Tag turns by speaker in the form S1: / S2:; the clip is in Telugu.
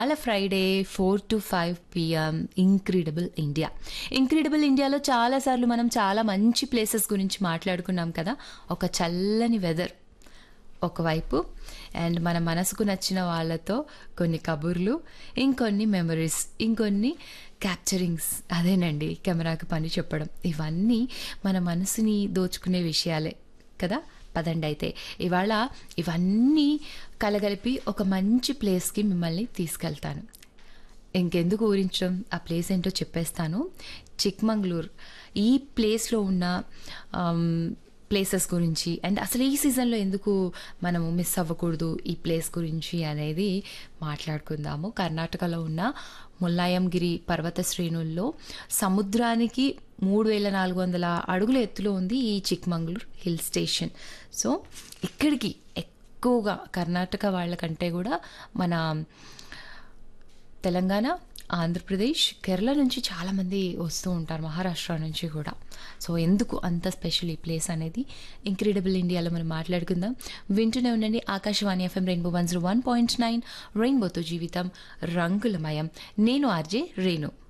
S1: అలా Friday four to five PM incredible India incredible ఇండియాలో చాలాసార్లు మనం చాలా మంచి ప్లేసెస్ గురించి మాట్లాడుకున్నాం కదా ఒక చల్లని వెదర్ ఒకవైపు అండ్ మన మనసుకు నచ్చిన వాళ్ళతో కొన్ని కబుర్లు ఇంకొన్ని మెమరీస్ ఇంకొన్ని క్యాప్చరింగ్స్ అదేనండి కెమెరాకి పని చెప్పడం ఇవన్నీ మన మనసుని దోచుకునే విషయాలే కదా పదండి అయితే ఇవాళ ఇవన్నీ కలగలిపి ఒక మంచి ప్లేస్కి మిమ్మల్ని తీసుకెళ్తాను ఇంకెందుకు ఊరించడం ఆ ప్లేస్ ఏంటో చెప్పేస్తాను చిక్మంగళూర్ ఈ ప్లేస్లో ఉన్న ప్లేసెస్ గురించి అండ్ అసలు ఈ సీజన్లో ఎందుకు మనము మిస్ అవ్వకూడదు ఈ ప్లేస్ గురించి అనేది మాట్లాడుకుందాము కర్ణాటకలో ఉన్న ముల్లాయంగిరి పర్వత శ్రేణుల్లో సముద్రానికి మూడు వేల నాలుగు వందల అడుగుల ఎత్తులో ఉంది ఈ చిక్మంగళూర్ హిల్ స్టేషన్ సో ఇక్కడికి ఎక్కువగా కర్ణాటక వాళ్ళకంటే కూడా మన తెలంగాణ ఆంధ్రప్రదేశ్ కేరళ నుంచి చాలామంది వస్తూ ఉంటారు మహారాష్ట్ర నుంచి కూడా సో ఎందుకు అంత స్పెషల్ ఈ ప్లేస్ అనేది ఇంక్రెడిబుల్ ఇండియాలో మనం మాట్లాడుకుందాం వింటూనే ఉండండి Akashvani FM rainbow one zero one point nine రెయిన్బోతో జీవితం రంగులమయం నేను ఆర్జే రేణు